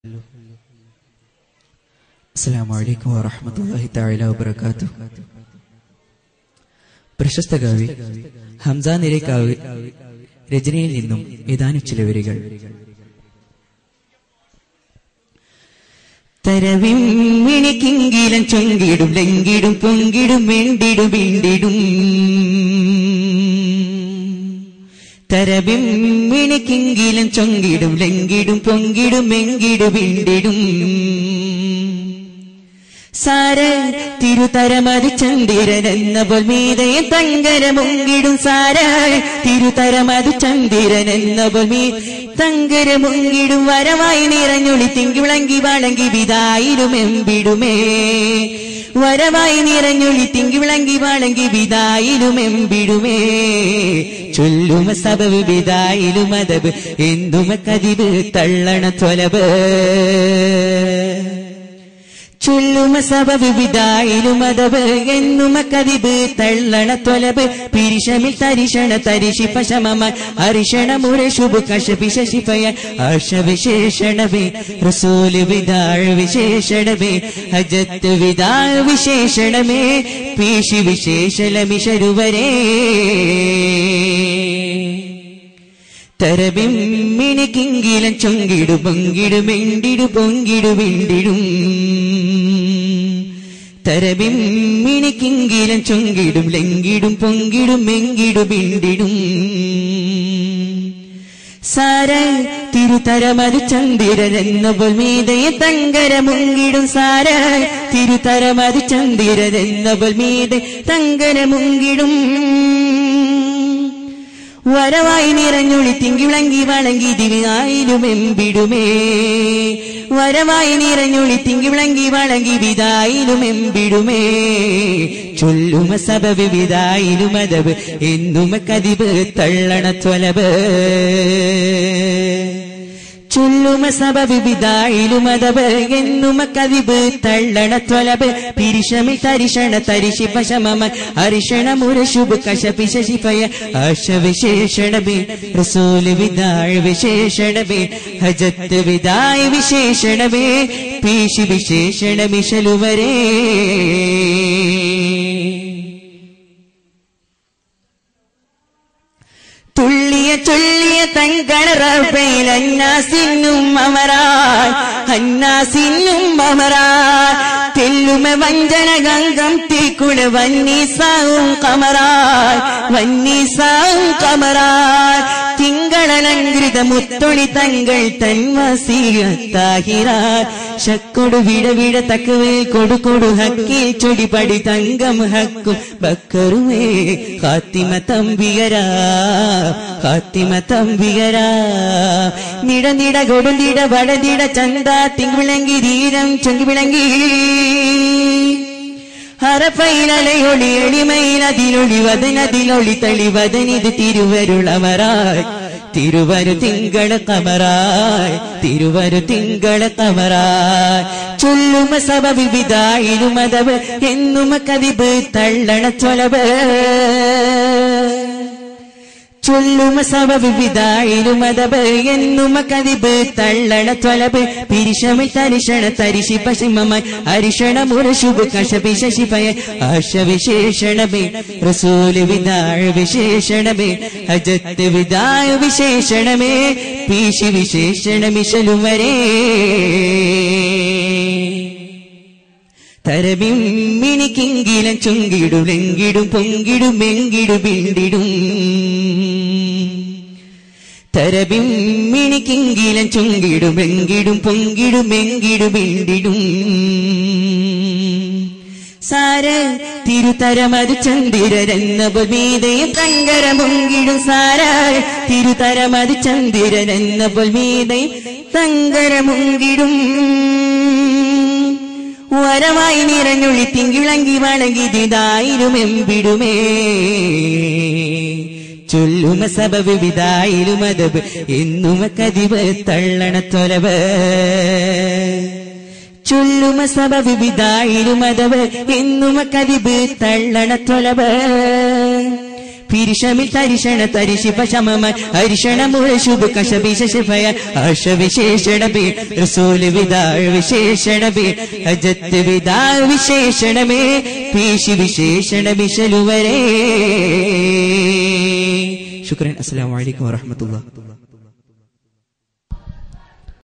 അസ്സലാമു അലൈക്കും വറഹ്മത്തുള്ളാഹി തആല വബറകാതുഹു പ്രശസ്ത കവി ഹംസ നിരക്കാവ് രചനയിൽ നിന്നും ഏതാനും ചില വരികൾ തരവിമ്മിണിക്കിങ്കിലം ചൊങ്കിടും ലങ്കിടും പൊങ്കിടും വെണ്ടിടും വീണ്ടിടും തരവിമ്മിണിക്കിങ്കിലം ചൊങ്കിടും ലങ്കിടും പൊങ്കിടും വെങ്കിടും വീണ്ടിടും സാര തിരുതരമത് ചന്ദ്രൻ എന്ന പോൽ മീതയെ തങ്കര മുങ്കിടും സാര തിരുതരമത് ചന്ദ്രൻ എന്ന പോൽ മീ തങ്കര മുങ്കിടും വരവായി നിറഞ്ഞൊളി തിങ്കി വിളങ്കി വളങ്കി വിതായിലും എമ്പിടുമേ വരവായി നിറഞ്ഞൊളി തിങ്കി വിളങ്കി വളങ്കി വിതായിലും എമ്പിടുമേ ചൊല്ലുമ സബവ് വിതായിലും അതബ് എന്തുമ കതിവ് തള്ളണ ത്വലബ് ചൊല്ലുമ സഭ വിവിധായിലും അതവ് എന്നുമ കതിബ് തള്ളണ തൊലബ് പിരിശമിൽ തരിശണ തരിശി പശമമാൻ അരിശണ മുരശുബ് കശപി ശശിഫയ ഹർഷവിശേഷണവേ റസൂല് വിതാഴ് വിശേഷണവേ ഹജത്ത് വിതാഴ് വിശേഷണമേ പീശി വിശേഷലമിശരുവരേ തരബിമ്മിണിക്കിങ്കിലം ചൊങ്കിടു പൊങ്കിടു മെണ്ടിടു പൊങ്കിടു വിണ്ടിടും തരബിമ്മിണിക്കിങ്കിലം ചൊങ്കിടും ലങ്കിടും പൊങ്കിടും മെങ്കിടു വിണ്ടിടും സാര തിരുതരമത് ചന്ദ്രൻ എന്ന പോൽ മീതയെ തങ്കര മുങ്കിടും സാര തിരുതരമത് ചന്ദ്രൻ എന്ന പോൽ മീതെ തങ്കര മുങ്കിടും വരവായി നിറഞ്ഞൊളി തിങ്കി വിളങ്കി വളങ്കി ദിവിനായിലും എമ്പിടുമേ വരവായി നിറഞ്ഞൊളി തിങ്കി വിളങ്കി വളങ്കി വിതായിലും എമ്പിടുമേ ചൊല്ലുമ സബബ് വിതായിലും അതബ് എന്നുമ കതിബ് തള്ളണ ത്വലബ് ചൊല്ലുമ സബബ് വിതായിലും അതബ് എന്നുമ കതിബ് തള്ളണ ത്വലബ് പിരിശമി തരിശണ തരിശി പശമമ അരിശണ മുരശുബ് കശപി ശശിഫയ ആശവിശേഷണബേ റസൂല് വിതാഴ് വിശേഷണബേ ഹജത്ത് വിതായ വിശേഷണബേ പീശി വിശേഷണമിശലുവരേ തുള്ളിയ ചൊല്ലിയ തങ്കണറപ്പയിൽ അന്നാസിന്നും അമരാൻ അന്നാസിന്നും അമരാൻ തെല്ലുമ വഞ്ചന ഗംഗം തീക്കുള വന്നീസാവും കമറാൻ വന്നീസാവും കമറാൻ തിങ്കളലങ്കൃത മുത്തൊളി തങ്കൾ തന്മസീയത്താഹിറ ശക്കൊടു വിട വിട തക്കവേ കൊടു കൊടു ഹക്കിൽ ചൊടി പടി തങ്കം ഹക്കും ബക്കറുമേ കാത്തിമ തമ്പിയരാ കാത്തിമ തമ്പിയരാ നിട നിട കൊടുണ്ടിട വടതിട ചന്ത തിങ്കുവിളങ്കി ധീരം ചൊങ്കിവിളങ്കി ഹറപ്പയിലൊളി എളിമയിലതിലൊളി വദനതിലൊളി തെളിവദനിത് തിരുവരുളമറായി തിരുവരു തിങ്കള കമറായി തിരുവരു തിങ്കള കമറായി ചൊല്ലുമ സഭ വിവിധായിലുമതവ് എന്നുമ കതിബ് തള്ളണ ചൊലവ് ചൊല്ലുമ സഭ വിവിധായിലുമതബ് എന്നുമ കതിബ് തള്ളണ ത്വലബ് പിരിശമിൽ തരിശണ തരിശി പശിമമായി അരിശണ മുരശുബ് കശപി ശശിഫയ ആശവിശേഷണമേ റസൂല് വിതാഴ് വിശേഷണമേ അജത്ത് വിതായ വിശേഷണമേ പീശി വിശേഷണമിശലുവരേ തരബിമ്മിണിക്കിങ്കിലം ചുങ്കിടും ലെങ്കിടും പൊങ്കിടും മെങ്കിടും വിണ്ടിടും തരബിമ്മിണിക്കിങ്കിലം ചുങ്കിടും വെങ്കിടും പൊങ്കിടും മെങ്കിടും വിണ്ടിടും സാര തിരുതരമത് ചന്ദ്രരെന്ന പൊൽമീതയെ തങ്കര പൊങ്കിടും സാര തിരുതരമത് ചന്ദ്രരെന്ന പൊൽമീതയെ തങ്കര മുങ്കിടും വരമായി നിറഞ്ഞൊളി തിങ്കിളങ്കി വളങ്കി ദിതായിലും എമ്പിടുമേ ചൊല്ലുമ സബബ് വിതായിലും അതബ് എന്നുമ കതിവ് തള്ളണ ത്വലവ് ചൊല്ലുമ സബബ് വിതായിലും അതവ് എന്നുമ കതിബ് തള്ളണ ത്വലവ് പിരിഷമിൽ തരിശണ തരിശിപ്പ ശമമ ഹരിഷണ മുഴശുഭ കശബിശ ശിഫയ ഹർഷ വിശേഷണ ബേ റസൂല് വിദാ വിശേഷണ ബേ ഹജത്ത് വിദാ വിശേഷണമേ പീശി വിശേഷണ വിശലുവരേ ശുക്രൻ അസ്സലാമു അലൈക്കും വറഹ്മത്തുള്ളാഹി